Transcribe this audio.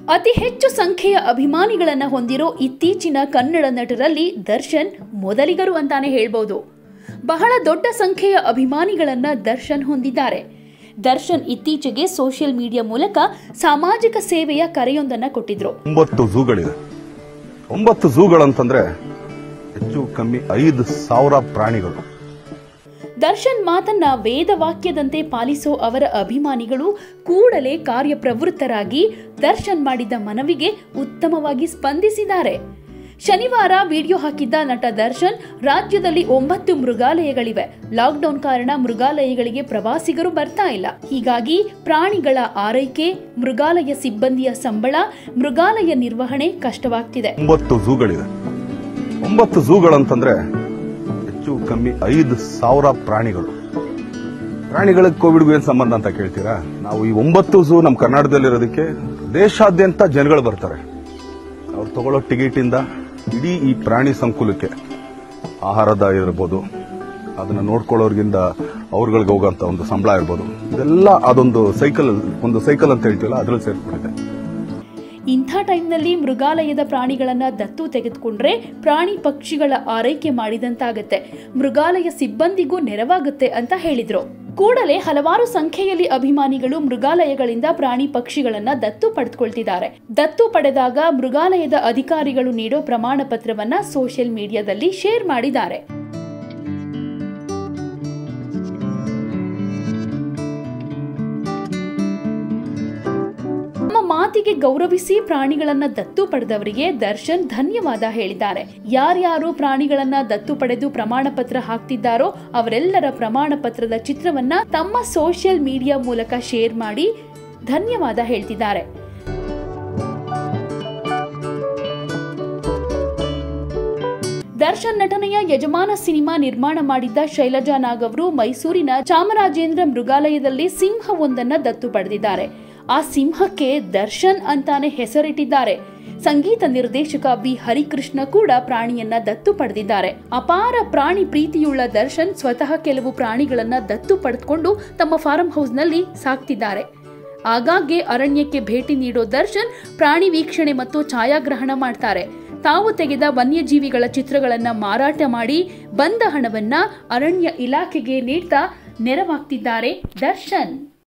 ಅತಿ ಹೆಚ್ಚು ಸಂಖ್ಯೆಯ ಅಭಿಮಾನಿಗಳನ್ನ ಹೊಂದಿರೋ ಇತ್ತೀಚಿನ ಕನ್ನಡ ನಟರಲ್ಲಿ ದರ್ಶನ್ ಮೊದಲಿಗರು ಅಂತಾನೆ ಹೇಳ್ಬೋದು ಬಹಳ ದೊಡ್ಡ ಸಂಖ್ಯೆಯ ಅಭಿಮಾನಿಗಳನ್ನ ದರ್ಶನ್ ಹೊಂದಿದ್ದಾರೆ ದರ್ಶನ್ ಇತ್ತೀಚೆಗೆ ಸೋಷಿಯಲ್ ಮೀಡಿಯಾ ಮೂಲಕ ಸಾಮಾಜಿಕ ಸೇವೆಯ ಕರೆಯೊಂದನ್ನ ಕೊಟ್ಟಿದ್ರು ಒಂಬತ್ತು ಝೂಗಳಿದೆ ಒಂಬತ್ತು ಝೂಗಳಂತಂದ್ರೆ ಹೆಚ್ಚು ಕಮ್ಮಿ ಐದು ಸಾವಿರ ಪ್ರಾಣಿಗಳು ದರ್ಶನ್ ಮಾತನ್ನ ವೇದವಾಕ್ಯದಂತೆ ಪಾಲಿಸೋ ಅವರ ಅಭಿಮಾನಿಗಳು ಕೂಡಲೇ ಕಾರ್ಯಪ್ರವೃತ್ತರಾಗಿ ದರ್ಶನ್ ಮಾಡಿದ ಮನವಿಗೆ ಉತ್ತಮವಾಗಿ ಸ್ಪಂದಿಸಿದ್ದಾರೆ ಶನಿವಾರ ವಿಡಿಯೋ ಹಾಕಿದ್ದ ನಟ ದರ್ಶನ್ ರಾಜ್ಯದಲ್ಲಿ ಒಂಬತ್ತು ಮೃಗಾಲಯಗಳಿವೆ ಲಾಕ್ಡೌನ್ ಕಾರಣ ಮೃಗಾಲಯಗಳಿಗೆ ಪ್ರವಾಸಿಗರು ಬರ್ತಾ ಇಲ್ಲ ಹೀಗಾಗಿ ಪ್ರಾಣಿಗಳ ಆರೈಕೆ ಮೃಗಾಲಯ ಸಿಬ್ಬಂದಿಯ ಸಂಬಳ ಮೃಗಾಲಯ ನಿರ್ವಹಣೆ ಕಷ್ಟವಾಗ್ತಿದೆ ಒಂಬತ್ತು ಝೂಗಳಿದೆ ಒಂಬತ್ತು ಝೂಗಳಂತಂದ್ರೆ ಹೆಚ್ಚು ಕಮ್ಮಿ ಐದು ಸಾವಿರ ಪ್ರಾಣಿಗಳು ಪ್ರಾಣಿಗಳಿಗೆ ಕೋವಿಡ್ಗೂ ಏನ್ ಸಂಬಂಧ ಅಂತ ಕೇಳ್ತೀರಾ ನಾವು ಈ ಒಂಬತ್ತು ಝೂ ನಮ್ಮ ಕರ್ನಾಟಕದಲ್ಲಿರೋದಕ್ಕೆ ದೇಶಾದ್ಯಂತ ಜನಗಳು ಬರ್ತಾರೆ ಅವ್ರು ತಗೊಳ್ಳೋ ಟಿಕೆಟ್ ಇಂದ ಇಡೀ ಈ ಪ್ರಾಣಿ ಸಂಕುಲಕ್ಕೆ ಆಹಾರದ ಇರ್ಬೋದು ಅದನ್ನ ನೋಡ್ಕೊಳ್ಳೋರ್ಗಿಂದ ಅವ್ರಗಳಿಗೆ ಹೋಗೋಂತ ಒಂದು ಸಂಬಳ ಇರ್ಬೋದು ಇದೆಲ್ಲ ಅದೊಂದು ಸೈಕಲ್ ಒಂದು ಸೈಕಲ್ ಅಂತ ಹೇಳ್ತೀವಲ್ಲ ಅದ್ರಲ್ಲಿ ಸೇರ್ಕೊಂಡಿದೆ ಇಂಥ ಟೈಮ್ನಲ್ಲಿ ಮೃಗಾಲಯದ ಪ್ರಾಣಿಗಳನ್ನ ದತ್ತು ತೆಗೆದುಕೊಂಡ್ರೆ ಪ್ರಾಣಿ ಪಕ್ಷಿಗಳ ಆರೈಕೆ ಮಾಡಿದಂತಾಗತ್ತೆ ಮೃಗಾಲಯ ಸಿಬ್ಬಂದಿಗೂ ನೆರವಾಗುತ್ತೆ ಅಂತ ಹೇಳಿದ್ರು ಕೂಡಲೇ ಹಲವಾರು ಸಂಖ್ಯೆಯಲ್ಲಿ ಅಭಿಮಾನಿಗಳು ಮೃಗಾಲಯಗಳಿಂದ ಪ್ರಾಣಿ ಪಕ್ಷಿಗಳನ್ನ ದತ್ತು ಪಡೆದುಕೊಳ್ತಿದ್ದಾರೆ ದತ್ತು ಪಡೆದಾಗ ಮೃಗಾಲಯದ ಅಧಿಕಾರಿಗಳು ನೀಡೋ ಪ್ರಮಾಣ ಪತ್ರವನ್ನ ಸೋಷಿಯಲ್ ಮೀಡಿಯಾದಲ್ಲಿ ಶೇರ್ ಮಾಡಿದ್ದಾರೆ ನಮ್ಮ ಮಾತಿಗೆ ಗೌರವಿಸಿ ಪ್ರಾಣಿಗಳನ್ನ ದತ್ತು ಪಡೆದವರಿಗೆ ದರ್ಶನ್ ಧನ್ಯವಾದ ಹೇಳಿದ್ದಾರೆ ಯಾರ್ಯಾರು ಪ್ರಾಣಿಗಳನ್ನ ದತ್ತು ಪಡೆದು ಪ್ರಮಾಣ ಪತ್ರ ಹಾಕ್ತಿದ್ದಾರೋ ಅವರೆಲ್ಲರ ಪ್ರಮಾಣ ಪತ್ರದ ಚಿತ್ರವನ್ನ ತಮ್ಮ ಸೋಷಿಯಲ್ ಮೀಡಿಯಾ ಮೂಲಕ ಶೇರ್ ಮಾಡಿ ಧನ್ಯವಾದ ಹೇಳ್ತಿದ್ದಾರೆ ದರ್ಶನ್ ನಟನೆಯ ಯಜಮಾನ ಸಿನಿಮಾ ನಿರ್ಮಾಣ ಮಾಡಿದ್ದ ಶೈಲಜಾ ನಾಗ್ ಅವರು ಮೈಸೂರಿನ ಚಾಮರಾಜೇಂದ್ರ ಮೃಗಾಲಯದಲ್ಲಿ ಸಿಂಹವೊಂದನ್ನ ದತ್ತು ಪಡೆದಿದ್ದಾರೆ ಆ ಸಿಂಹಕ್ಕೆ ದರ್ಶನ್ ಅಂತಾನೆ ಹೆಸರಿಟ್ಟಿದ್ದಾರೆ ಸಂಗೀತ ನಿರ್ದೇಶಕ ಬಿ ಹರಿಕೃಷ್ಣ ಕೂಡ ಪ್ರಾಣಿಯನ್ನ ದತ್ತು ಪಡೆದಿದ್ದಾರೆ ಅಪಾರ ಪ್ರಾಣಿ ಪ್ರೀತಿಯುಳ್ಳ ದರ್ಶನ್ ಸ್ವತಃ ಕೆಲವು ಪ್ರಾಣಿಗಳನ್ನ ದತ್ತು ಪಡೆದುಕೊಂಡು ತಮ್ಮ ಫಾರ್ಮ್ ಹೌಸ್ನಲ್ಲಿ ಸಾಕ್ತಿದ್ದಾರೆ ಆಗಾಗ್ಗೆ ಅರಣ್ಯಕ್ಕೆ ಭೇಟಿ ನೀಡೋ ದರ್ಶನ್ ಪ್ರಾಣಿ ವೀಕ್ಷಣೆ ಮತ್ತು ಛಾಯಾಗ್ರಹಣ ಮಾಡ್ತಾರೆ ತಾವು ತೆಗೆದ ವನ್ಯಜೀವಿಗಳ ಚಿತ್ರಗಳನ್ನ ಮಾರಾಟ ಮಾಡಿ ಬಂದ ಹಣವನ್ನ ಅರಣ್ಯ ಇಲಾಖೆಗೆ ನೀಡ್ತಾ ನೆರವಾಗ್ತಿದ್ದಾರೆ ದರ್ಶನ್